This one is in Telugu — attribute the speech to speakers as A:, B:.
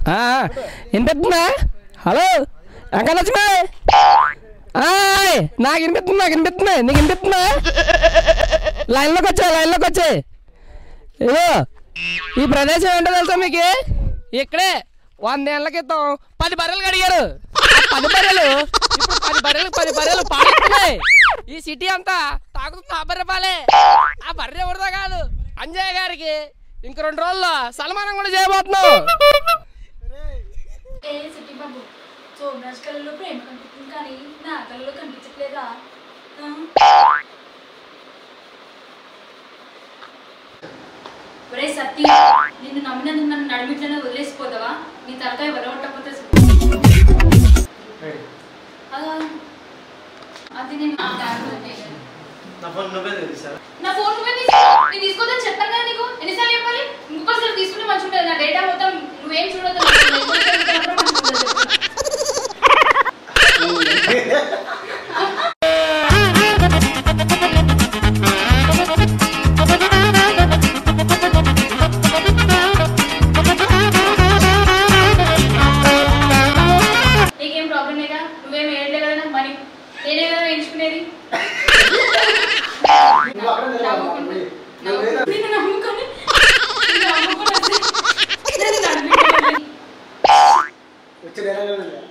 A: ఆ, వినిపిస్తుందా హలో వెంకటలక్ష్మి ఆయ్, నాకు వినిపిస్తుంది నాకు వినిపిస్తుంది నీకు వినిపిస్తుందా లైన్లోకి వచ్చా లైన్లోకి వచ్చే ఇదో ఈ ప్రదేశం ఏంటో తెలుసా మీకు ఇక్కడే వందేళ్ల క్రితం పది బర్రెలు కడిగారు ఆ పది బర్రెలు ఇప్పుడు పది బర్రెలు పది బర్రెలు పాడుతున్నాయి ఈ సిటీ అంతా తాగుతుంది ఆ బర్రె పాలే ఆ బర్రె ఎవరిదో కాదు అంజయ్య గారికి ఇంక రెండు రోజుల్లో సన్మానం కూడా చేయబోతున్నాం
B: ఏ సిటీ బాబు సోమరాజ్ కళ్ళలో ప్రేమ కనిపిస్తుంది కానీ నా కళ్ళలో కనిపించట్లేదా ఆ? ఒరే సత్య నిన్ను నమ్మినందుకు నన్ను నడిమిట్లనే వదిలేసిపోతావా నీ తలకాయ వరగొట్టకపోతే అలా అది నేను ఆ బ్యాగ్లో పెట్టేయగలను.
C: నా ఫోన్ నువ్వే తెలుసా
B: నా ఫోన్ నువ్వే తీసుకో నేను తీసుకోదని చెప్పాను కదా నీకు ఎన్నిసార్లు చెప్పాలి ఇంకొకసారి తీసుకుంటే మంచి ఉంటుంది నా డేటా మొత్తం నువ్వేం చూడొద్దు నాకు ఇంకొకసారి తీసుకున్నప్పుడు మంచిగా ఉంటుంది చెప్తున్నా. నీకేం ప్రాబ్లం లేదా నువ్వేం ఏడలే కదా నాకు మనీ నేనే కదా ఎంచుకునేది నమ్ముకుంటా. నమ్ము- నిన్ను నమ్ముకొని నిన్ను నమ్ముకొని వస్తే నన్ను నమ్ముకోలేదు.
C: వచ్చి నేనే